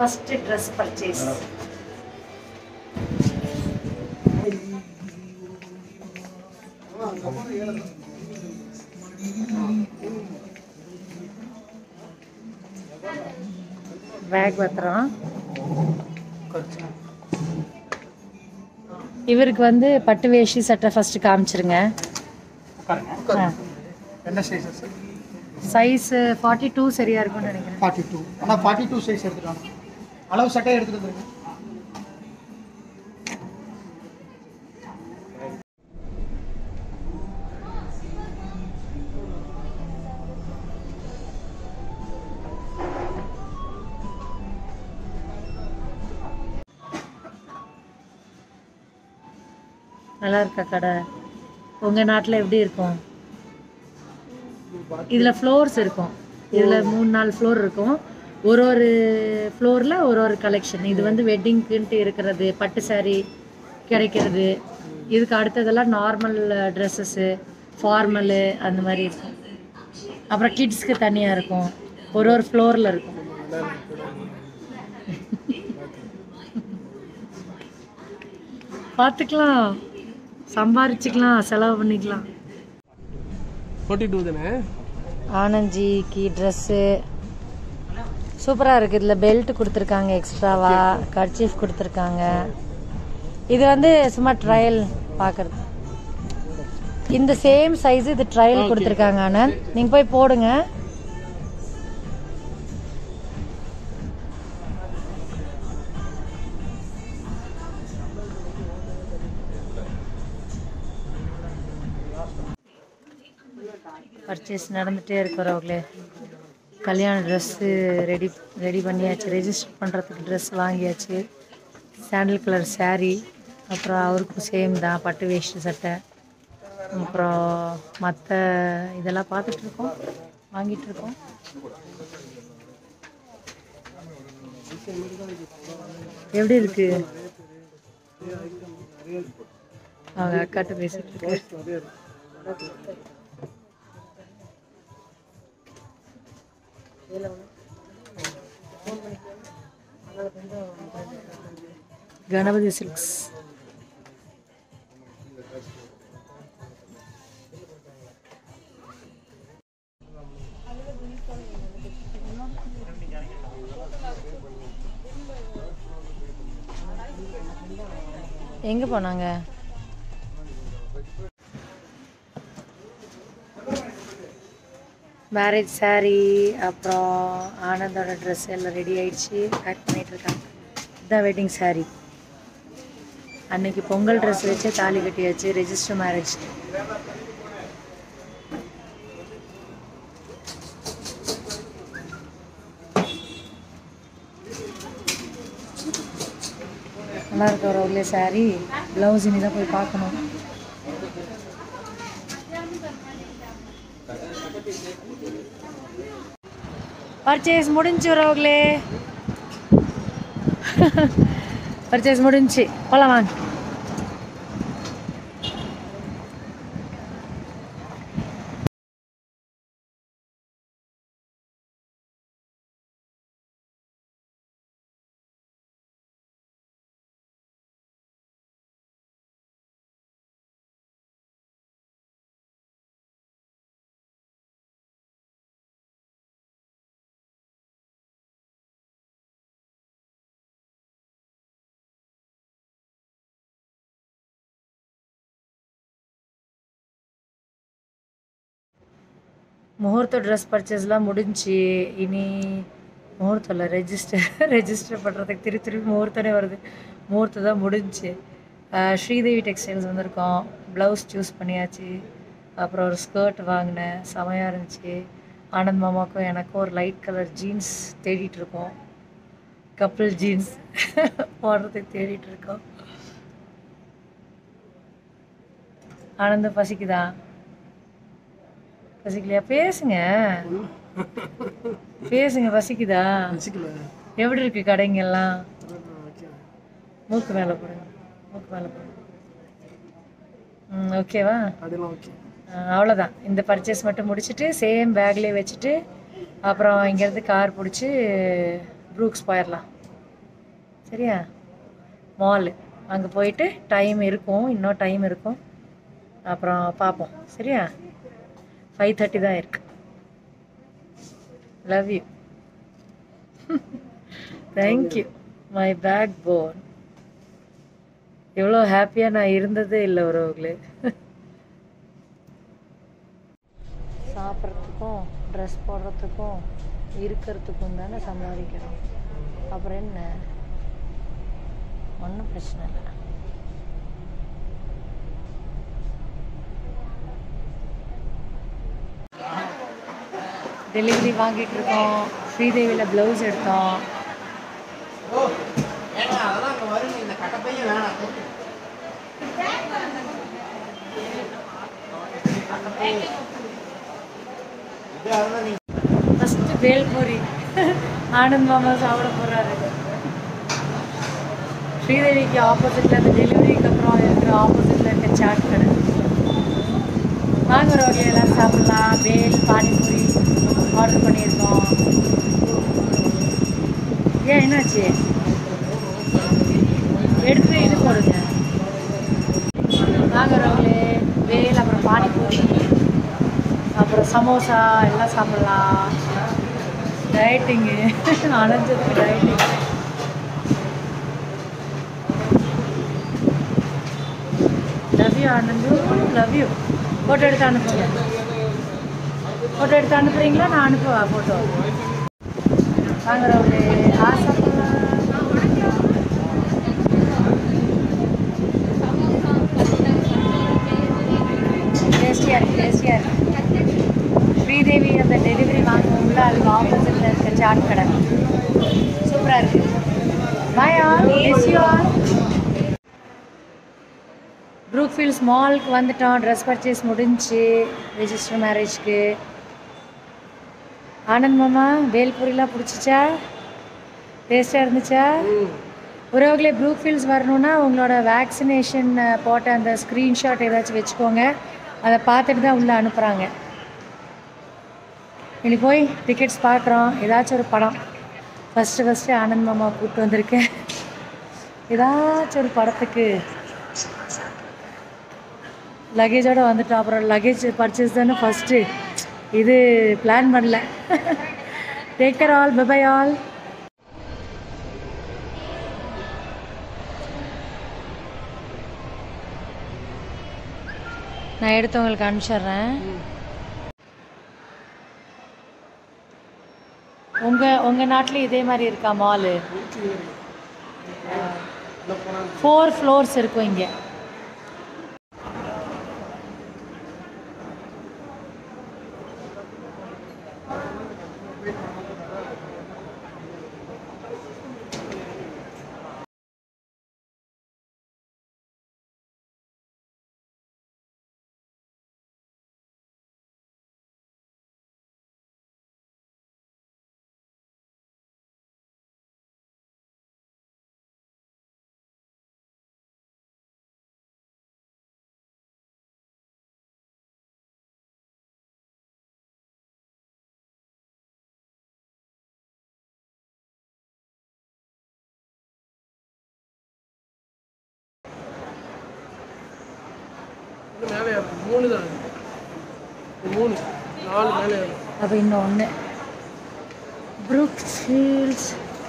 first dress purchase back பத்திரம் இவருக்கு வந்து பட்டு வேஷ்டி சட்டை ஃபர்ஸ்ட் காமிச்சிருங்க உட்காருங்க என்ன size sir size forty two சரியா இருக்கும்னு நினைக்கிறேன் ஃபார்ட்டி டூ ஆனால் ஃபார்ட்டி டூ சைஸ் எடுத்துக்கலாம் அளவு சட்டை எடுத்துகிட்டு வந்துருங்க நல்லா இருக்கா கடை உங்க நாட்டுல எப்படி இருக்கும் இதுல ஃப்ளோர்ஸ் இருக்கும் இதுல மூணு நாலு ஃப்ளோர் இருக்கும் ஒரு ஒரு ஃப்ளோர்ல ஒரு ஒரு கலெக்ஷன் இது வந்து வெட்டிங்க்குன்ட்டு இருக்கிறது பட்டு saree கிடைக்கிறது இதுக்கு அடுத்ததெல்லாம் நார்மல் ட்ரெஸ்ஸஸ்ஸு ஃபார்மலு அந்த மாதிரி இருக்கும் அப்புறம் கிட்ஸ்க்கு தனியாக இருக்கும் ஒரு ஒரு ஃப்ளோரில் இருக்கும் பார்த்துக்கலாம் சம்பாரிச்சுக்கலாம் செலவு பண்ணிக்கலாம் ஃபார்ட்டி டூ தானே ஆனஞ்சிக்கு ட்ரெஸ்ஸு சூப்பராக இருக்குது இதில் பெல்ட் கொடுத்துருக்காங்க எக்ஸ்ட்ராவா கர்ச்சீஃப் கொடுத்துருக்காங்க இது வந்து சும்மா ட்ரையல் பார்க்குறது இந்த சேம் சைஸ் இது ட்ரையல் கொடுத்துருக்காங்க ஆனந்த் நீங்கள் போய் போடுங்க பர்ச்சேஸ் நடந்துகிட்டே இருக்கிறவங்களே கல்யாண ட்ரெஸ்ஸு ரெடி ரெடி பண்ணியாச்சு ரெஜிஸ்டர் பண்ணுறதுக்கு ட்ரெஸ் வாங்கியாச்சு சாண்டில் கலர் saree அப்புறம் அவருக்கும் சேம் தான் பட்டு வேஷ்டி சட்டை அப்புறம் மற்ற இதெல்லாம் பார்த்துட்டு இருக்கோம் வாங்கிட்டு இருக்கோம் எப்படி இருக்கு அவங்க அக்காட்ட பேசிட்டு இருக்கு கணபதி சில்க்ஸ் எங்க போனாங்க மேரேஜ் saree அப்புறம் ஆனந்தோட ட்ரெஸ் எல்லாம் ரெடி ஆயிடுச்சு பேக் பண்ணிட்டு இருக்காங்க இதுதான் வெட்டிங் saree அன்னைக்கு பொங்கல் ட்ரெஸ் வச்சு தாலி கட்டியாச்சு ரெஜிஸ்டர் மேரேஜ் நல்லா இருக்க ஒரு உள்ளே saree ப்ளவுஸ் இனி தான் போய் பார்க்கணும் பர்ச்சேஸ் முடிஞ்சு வரவங்களே பர்ச்சேஸ் முடிஞ்சு போலாம் வாங்க முகூர்த்த ட்ரெஸ் பர்ச்சேஸ்லாம் முடிஞ்சு இனி முகூர்த்தம் இல்லை ரெஜிஸ்டர் ரெஜிஸ்டர் பண்ணுறதுக்கு திருப்பி திருப்பி முகூர்த்தமே வருது முகூர்த்தம் தான் முடிஞ்சு ஆஹ் ஸ்ரீதேவி டெக்ஸ்டைல்ஸ் வந்திருக்கோம் ப்ளவுஸ் சூஸ் பண்ணியாச்சு அப்புறம் ஒரு ஸ்கர்ட் வாங்கினேன் செமையாக இருந்துச்சு ஆனந்த் மாமாவுக்கும் எனக்கும் ஒரு லைட் கலர் ஜீன்ஸ் தேடிட்டு இருக்கோம் கப்பிள் ஜீன்ஸ் போடுறதுக்கு தேடிட்டு இருக்கோம் ஆனந்த பசிக்குதா பசிக்கலையா பேசுங்க பேசுங்க பசிக்குதா வச்சுக்கல எப்படி இருக்கு கடைங்கெல்லாம் மூக்கு மேலே போடுங்க மூக்கு மேலே போடுங்க ம் ஓகேவா அதெல்லாம் ஓகே அவ்வளோதான் இந்த பர்ச்சேஸ் மட்டும் முடிச்சுட்டு சேம் பேக்லேயே வச்சுட்டு அப்புறம் இங்கேருந்து கார் பிடிச்சி ப்ரூக்ஸ் போயிடலாம் சரியா மாலு அங்கே போயிட்டு டைம் இருக்கும் இன்னும் டைம் இருக்கும் அப்புறம் பார்ப்போம் சரியா ஃபைவ் தேர்ட்டி தான் இருக்கு love you thank you my bag phone எவ்வளோ ஹாப்பியாக நான் இருந்ததே இல்லை உறவுகளே சாப்பிட்றதுக்கும் ட்ரெஸ் போடுறதுக்கும் இருக்கிறதுக்கும் தானே சம்பாதிக்கிறோம் அப்புறம் என்ன ஒன்றும் பிரச்சனை இல்லை டெலிவரி வாங்கிட்டு இருக்கோம் ஸ்ரீதேவியில் ப்ளவுஸ் எடுத்தோம் அதெல்லாம் அங்கே வருங்க இந்த கட்டப்பையும் வேணாம் ஃபஸ்ட்டு வேல்பூரி ஆனந்த் மாமா சாப்பிட போகிறாரு ஸ்ரீதேவிக்கு ஆப்போசிட்டில் அந்த டெலிவரிக்கு அப்புறம் இருக்கிற ஆப்போசிட்டில் இருக்க சாட் கடை வாங்குற வகையெல்லாம் சாப்பிடலாம் வேல் பானிபூரி ஆர்டர் பண்ணியிருக்கோம் ஏன் என்னாச்சு எடுத்து இது போடுங்க வாங்குறவங்களே வேல் அப்புறம் பானிபூரி அப்புறம் சமோசா எல்லாம் சாப்பிடலாம் டயட்டிங்கு அலைஞ்சதுக்கு dieting love you Anand love you photo எடுத்து அனுப்புங்க ஃபோட்டோ எடுத்து அனுப்புறீங்களா நான் அனுப்புவா ஃபோட்டோ வாங்குறவங்களே ஆசைப்படலாம் டேஸ்டியாக இருக்கு டேஸ்டியாக இருக்கு ஸ்ரீதேவி அந்த டெலிவரி வாங்குவோம்ல அதுக்கு ஆப்போசிட்டில் இருக்க சாட் கடை சூப்பராக இருக்கு bye all see you all Brookefields மாலுக்கு வந்துட்டோம் ட்ரெஸ் பர்ச்சேஸ் முடிஞ்சு ரெஜிஸ்டர் மேரேஜ்க்கு ஆனந்த் மாமா வேல்பூரிலாம் பிடிச்சிச்சா டேஸ்ட்டாக இருந்துச்சா உறவுகளே ப்ரூக்ஃபீல்ட்ஸ் வரணும்னா உங்களோட வேக்சினேஷன் போட்ட அந்த ஸ்க்ரீன்ஷாட் ஏதாச்சும் வச்சுக்கோங்க அதை பார்த்துட்டு தான் உள்ளே அனுப்புகிறாங்க இனி போய் டிக்கெட்ஸ் பார்க்குறோம் ஏதாச்சும் ஒரு படம் ஃபஸ்ட்டு ஃபஸ்ட்டு ஆனந்த் மாமா கூப்பிட்டு வந்திருக்கேன் ஏதாச்சும் ஒரு படத்துக்கு லக்கேஜோடு வந்துட்டோம் அப்புறம் லக்கேஜ் பர்ச்சேஸ் தானே ஃபஸ்ட்டு இது பிளான் பண்ணல take care all bye all நான் எடுத்து உங்களுக்கு அனுப்பிச்சிட்றேன் உங்கள் உங்கள் நாட்டில் இதே மாதிரி இருக்கா மாலு ஃபோர் ஃப்ளோர்ஸ் இருக்கும் இங்கே இன்னும் மேலே ஏறணும் மூணு தான் மூணு நாலு மேலே ஏறணும் அப்போ இன்னும் ஒன்று ப்ரூக் ஃபீல்ட்ஸ்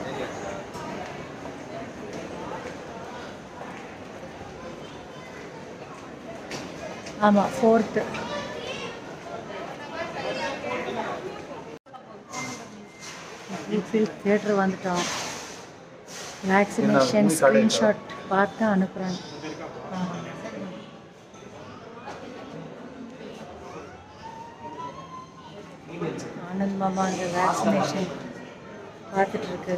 ஆமாம் ஃபோர்த்து ப்ரூக்ஃபீல்ட் தியேட்டர் வந்துட்டோம் வேக்சினேஷன் ஸ்க்ரீன்ஷாட் பார்த்து அனுப்புகிறேன் ஆனந்த் மாமா அந்த வேக்சினேஷன் பார்த்துட்டு இருக்கு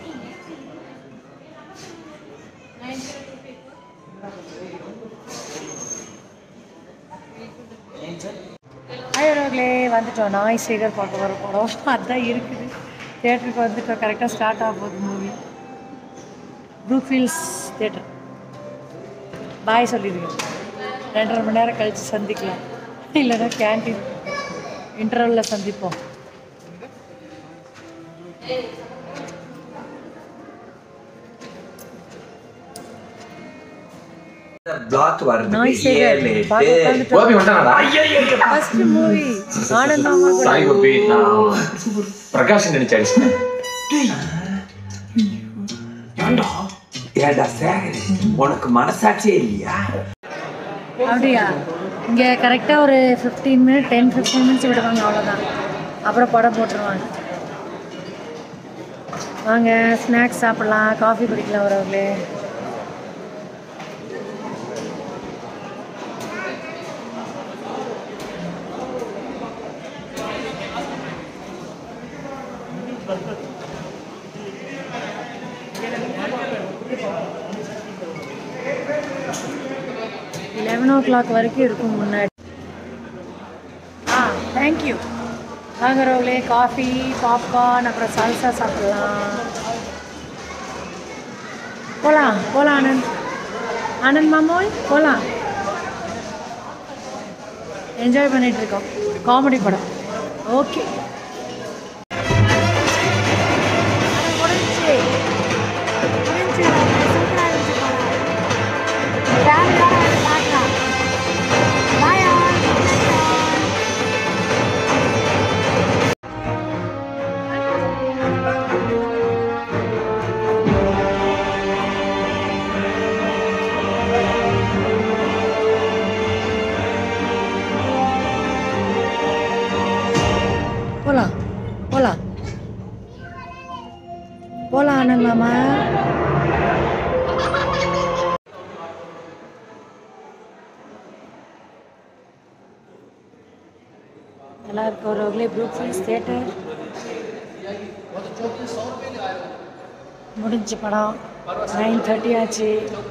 ஐயரோகளே வந்துட்டோம் நாய் சேகர் பார்க்க வர படம் அதான் இருக்குது தேட்டருக்கு வந்துட்டோம் கரெக்டாக ஸ்டார்ட் ஆக போகுது மூவி ப்ரூக்ஃபீல்ட்ஸ் தேட்டர் பாய் சொல்லிடுங்க ரெண்டரை மணி நேரம் கழித்து சந்திக்கலாம் இல்லைன்னா கேன்டீன் இன்டர்வலில் சந்திப்போம் பிளாக் வருது நாய் சேகர் ஏழு பார்க்க எட்டு உட்காந்துட்டு கோபி வந்தானடா ஃபர்ஸ்ட் மூவி ஆனந்த் மாமா கூட சாரி கோபி நான் பிரகாஷ் நினைச்சு அடிச்சிட்டேன் ஏடா சேகர் உனக்கு மனசாட்சியே இல்லையா அப்படியா இங்கே கரெக்டாக ஒரு fifteen minute ten fifteen minutes விடுவாங்க அவ்வளோதான் அப்புறம் படம் போட்டுருவாங்க வாங்க ஸ்நாக்ஸ் சாப்பிட்லாம் காஃபி குடிக்கலாம் வரவங்களே லெவன் ஓ கிளாக் வரைக்கும் இருக்கும் முன்னாடி ஆ தேங்க்யூ வாங்குறவங்களே காஃபி பாப்கார்ன் அப்புறம் சால்சா சாப்பிடலாம் போகலாம் போகலாம் ஆனந்த் ஆனந்த் மாமோய் போகலாம் என்ஜாய் பண்ணிட்டு இருக்கோம் காமெடி படம் ஓகே முடிஞ்சு முடிஞ்சு சூப்பராக இருந்துச்சு படம் ஃபேமிலியோட வந்து பார்க்கலாம் பாய் ஆல் போலாம் போலாம் போலாம் ஆனந்த் மாமா நல்லா இருக்கு ஒரு ஒருலே ப்ரூக் ஃபீஸ் தேட்டர் முடிஞ்ச படம் நைன் தேர்ட்டி ஆச்சு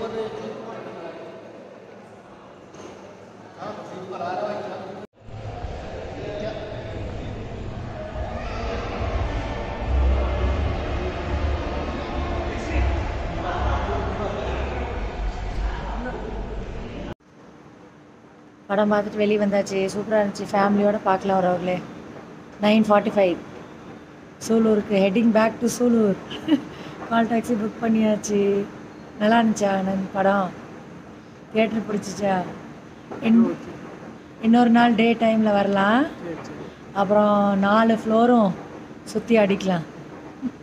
படம் பார்த்துட்டு வெளியே வந்தாச்சு சூப்பராக இருந்துச்சு ஃபேமிலியோட பார்க்கலாம் வரவர்களே நைன் ஃபார்ட்டி ஃபைவ் சூலூருக்கு heading back to Sulur call taxi book பண்ணியாச்சு நல்லா இருந்துச்சா ஆனந்த் படம் தியேட்டர் பிடிச்சிச்சா இன் இன்னொரு நாள் டே டைமில் வரலாம் அப்புறம் நாலு ஃப்ளோரும் சுற்றி அடிக்கலாம்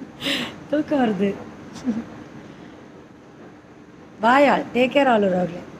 தூக்கம் வருது bye all take care all அவர்களே